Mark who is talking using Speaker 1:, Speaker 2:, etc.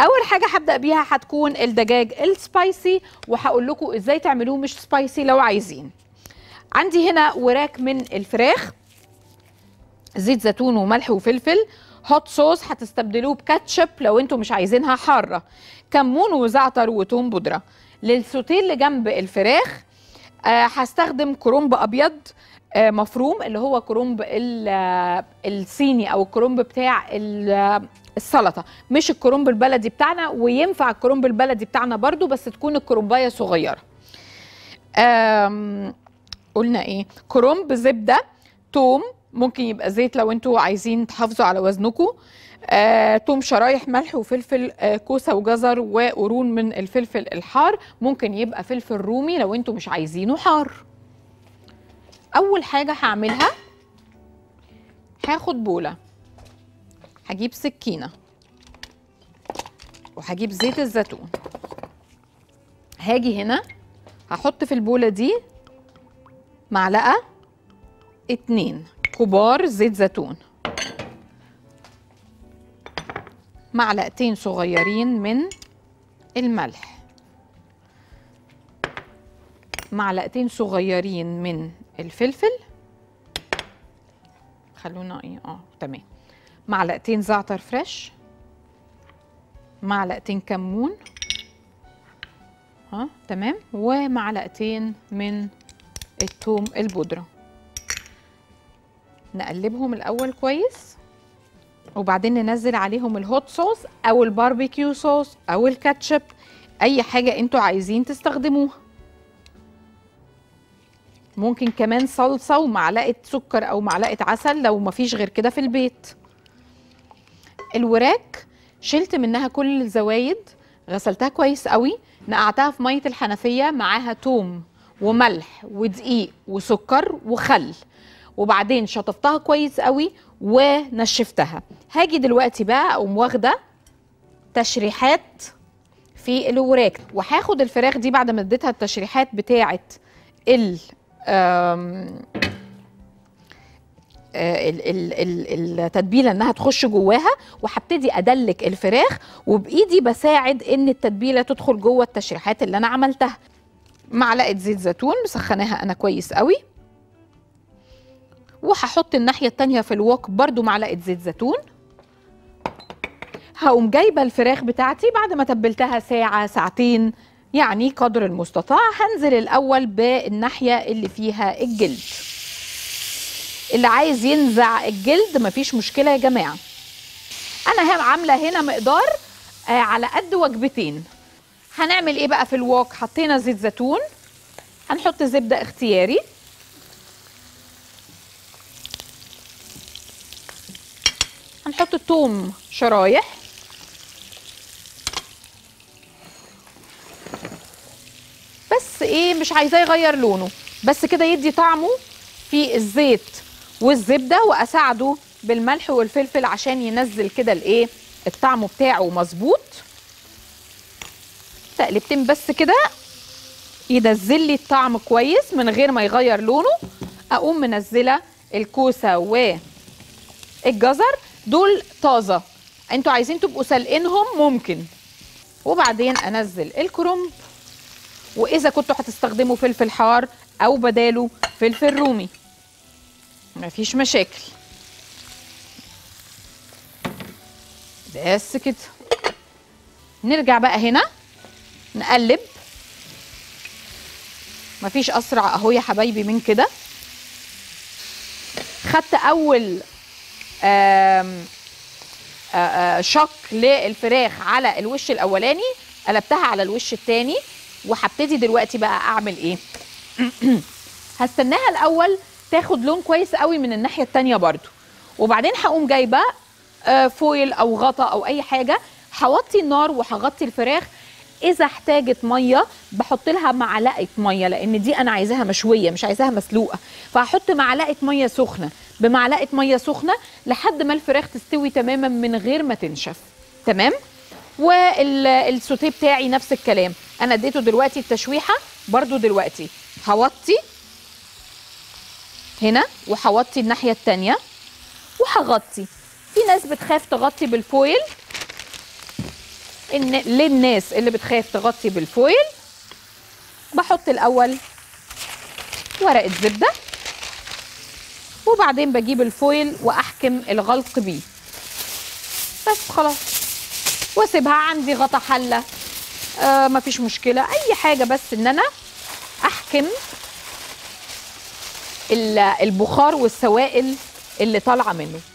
Speaker 1: اول حاجه هبدا بيها هتكون الدجاج السبايسي وهقول لكم ازاي تعملوه مش سبايسي لو عايزين عندي هنا وراك من الفراخ زيت زيتون وملح وفلفل هوت صوص هتستبدلوه بكاتشب لو انتم مش عايزينها حاره كمون وزعتر وتوم بودره للسوتيه اللي جنب الفراخ آه، هستخدم كرنب ابيض آه، مفروم اللي هو كرنب ال- آه، الصيني او الكرنب بتاع ال- آه، السلطه مش الكرنب البلدي بتاعنا وينفع الكرنب البلدي بتاعنا برضو بس تكون الكرنبايه صغيره آم، قلنا ايه كرنب زبده توم ممكن يبقى زيت لو انتوا عايزين تحافظوا على وزنكم آه، توم شرايح ملح وفلفل آه، كوسه وجزر وقرون من الفلفل الحار ممكن يبقى فلفل رومي لو انتوا مش عايزينه حار اول حاجه هعملها هاخد بوله هجيب سكينه وهجيب زيت الزيتون هاجي هنا هحط في البوله دي معلقه اتنين كبار زيت زيتون معلقتين صغيرين من الملح معلقتين صغيرين من الفلفل خلونا ايه اه تمام معلقتين زعتر فريش معلقتين كمون ها تمام ومعلقتين من الثوم البودره نقلبهم الاول كويس وبعدين ننزل عليهم الهوت صوص او الباربيكيو صوص او الكاتشب اي حاجه انتوا عايزين تستخدموها ممكن كمان صلصه ومعلقه سكر او معلقه عسل لو مفيش غير كده في البيت الوراك شلت منها كل الزوايد غسلتها كويس قوي نقعتها في ميه الحنفيه معاها توم وملح ودقيق وسكر وخل وبعدين شطفتها كويس قوي ونشفتها هاجي دلوقتي بقى اقوم واخده تشريحات في الوراك وهاخد الفراخ دي بعد ما اديتها التشريحات بتاعه ال آم، آه، ال- ال- ال- التتبيله انها تخش جواها وهبتدي ادلك الفراخ وبايدي بساعد ان التتبيله تدخل جوه التشريحات اللي انا عملتها معلقه زيت زيتون مسخناها انا كويس قوي وهحط الناحيه التانية في الوok برضو معلقه زيت زيتون هقوم جايبه الفراخ بتاعتي بعد ما تبلتها ساعه ساعتين يعني قدر المستطاع هنزل الاول بالناحيه اللي فيها الجلد اللي عايز ينزع الجلد مفيش مشكله يا جماعه انا هم عامله هنا مقدار آه على قد وجبتين هنعمل ايه بقى في الوok حطينا زيت زيتون هنحط زبده اختياري هنحط الثوم شرايح بس ايه مش عايزاه يغير لونه بس كده يدي طعمه في الزيت والزبده واساعده بالملح والفلفل عشان ينزل كده الايه الطعم بتاعه مظبوط تقلبتين بس كده ينزل لي الطعم كويس من غير ما يغير لونه اقوم منزله الكوسه والجزر دول طازه انتوا عايزين تبقوا سلقينهم ممكن وبعدين انزل الكرنب واذا كنتوا هتستخدموا فلفل حار او بداله فلفل رومي مفيش مشاكل بس كده نرجع بقى هنا نقلب مفيش اسرع اهو يا حبايبي من كده خدت اول آم، آه، آه، شك للفراخ على الوش الاولاني قلبتها على الوش التاني وهبتدي دلوقتي بقى اعمل ايه هستناها الاول تاخد لون كويس قوي من الناحيه التانيه برضو وبعدين هقوم جايبه آه، فويل او غطا او اي حاجه هوطي النار وهغطي الفراخ اذا احتاجت ميه بحط لها معلقه ميه لان دي انا عايزاها مشويه مش عايزاها مسلوقه فهحط معلقه ميه سخنه بمعلقه ميه سخنه لحد ما الفراخ تستوي تماما من غير ما تنشف تمام والسوتيه بتاعي نفس الكلام انا اديته دلوقتي التشويحه برضو دلوقتي هوطي هنا وهوطي الناحيه التانيه وهغطي في ناس بتخاف تغطي بالفويل ان للناس اللي بتخاف تغطي بالفويل بحط الاول ورقه زبده وبعدين بجيب الفويل واحكم الغلق بيه بس خلاص واسيبها عندي غطا حله آه مفيش مشكله اي حاجه بس ان انا احكم ال- البخار والسوائل اللي طالعه منه